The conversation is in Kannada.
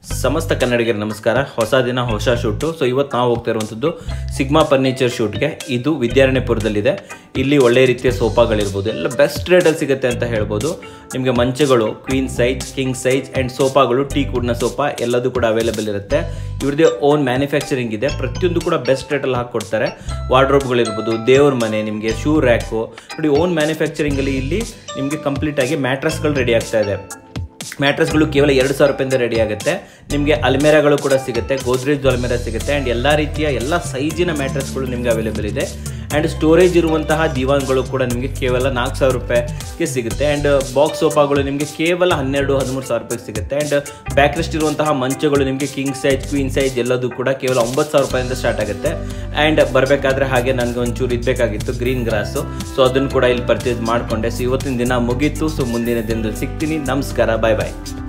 ಸಮಸ್ತ ಕನ್ನಡಿಗರಿಗೆ ನಮಸ್ಕಾರ ಹೊಸ ದಿನ ಹೊಸ ಶೂಟು ಸೊ ಇವತ್ತು ನಾವು ಹೋಗ್ತಾ ಇರುವಂಥದ್ದು ಸಿಗ್ಮಾ ಫರ್ನಿಚರ್ ಶೂಟ್ಗೆ ಇದು ವಿದ್ಯಾರಣ್ಯಪುರದಲ್ಲಿದೆ ಇಲ್ಲಿ ಒಳ್ಳೆ ರೀತಿಯ ಸೋಫಾಗಳಿರ್ಬೋದು ಎಲ್ಲ ಬೆಸ್ಟ್ ರೇಟಲ್ಲಿ ಸಿಗುತ್ತೆ ಅಂತ ಹೇಳ್ಬೋದು ನಿಮಗೆ ಮಂಚಗಳು queen size king size and ಸೋಫಾಗಳು ಟೀ ಕುಡ್ನ ಸೋಫಾ ಎಲ್ಲದೂ ಕೂಡ ಅವೈಲೇಬಲ್ ಇರುತ್ತೆ ಇವ್ರದ್ದೇ ಓನ್ ಮ್ಯಾನುಫ್ಯಾಕ್ಚರಿಂಗ್ ಇದೆ ಪ್ರತಿಯೊಂದು ಕೂಡ ಬೆಸ್ಟ್ ರೇಟಲ್ಲಿ ಹಾಕ್ಕೊಡ್ತಾರೆ ವಾರ್ಡ್ರೋಬ್ಗಳಿರ್ಬೋದು ದೇವ್ರ ಮನೆ ನಿಮಗೆ ಶೂ ರ್ಯಾಕು ನೋಡಿ ಓನ್ ಮ್ಯಾನುಫ್ಯಾಕ್ಚರಿಂಗಲ್ಲಿ ಇಲ್ಲಿ ನಿಮಗೆ ಕಂಪ್ಲೀಟಾಗಿ ಮ್ಯಾಟ್ರಸ್ಗಳು ರೆಡಿ ಆಗ್ತಾ ಇದೆ ಮ್ಯಾಟ್ರಸ್ಗಳು ಕೇವಲ ಎರಡು ಸಾವಿರ ರೂಪಾಯಿಂದ ರೆಡಿ ಆಗುತ್ತೆ ನಿಮಗೆ ಅಲ್ಮೇರಾಗಳು ಕೂಡ ಸಿಗುತ್ತೆ ಗೋದ್ರೇಜ್ ಅಲ್ಮೇರಾ ಸಿಗುತ್ತೆ ಆ್ಯಂಡ್ ಎಲ್ಲ ರೀತಿಯ ಎಲ್ಲ ಸೈಜಿನ ಮ್ಯಾಟ್ರಸ್ಗಳು ನಿಮಗೆ ಅವೈಲೇಬಲ್ ಇದೆ ಆ್ಯಂಡ್ ಸ್ಟೋರೇಜ್ ಇರುವಂತಹ ದಿವಾನ್ಗಳು ಕೂಡ ನಿಮಗೆ ಕೇವಲ ನಾಲ್ಕು ಸಾವಿರ ರೂಪಾಯಿಗೆ ಸಿಗುತ್ತೆ ಆ್ಯಂಡ್ ಬಾಕ್ಸ್ ಸೋಫಾಗಳು ನಿಮಗೆ ಕೇವಲ ಹನ್ನೆರಡು ಹದಿಮೂರು ಸಾವಿರ ರೂಪಾಯಿಗೆ ಸಿಗುತ್ತೆ ಆ್ಯಂಡ್ ಬ್ಯಾಕ್ ರೆಸ್ಟ್ ಇರುವಂತಹ ಮಂಚಗಳು ನಿಮಗೆ ಕಿಂಗ್ ಸೈಜ್ ಕ್ವೀನ್ ಸೈಜ್ ಎಲ್ಲದೂ ಕೂಡ ಕೇವಲ ಒಂಬತ್ತು ಸಾವಿರ ರೂಪಾಯಿಂದ ಸ್ಟಾರ್ಟ್ ಆಗುತ್ತೆ ಆ್ಯಂಡ್ ಬರಬೇಕಾದ್ರೆ ಹಾಗೆ ನನಗೆ ಒಂಚೂರು ಇದ್ಬೇಕಾಗಿತ್ತು ಗ್ರೀನ್ ಗ್ರಾಸು ಸೊ ಅದನ್ನು ಕೂಡ ಇಲ್ಲಿ ಪರ್ಚೇಸ್ ಮಾಡಿಕೊಂಡೆ ಸೊ ಇವತ್ತಿನ ದಿನ ಮುಗೀತು ಸೊ ಮುಂದಿನ ದಿನದಲ್ಲಿ ಸಿಗ್ತೀನಿ ನಮಸ್ಕಾರ ಬಾಯ್ ಬಾಯ್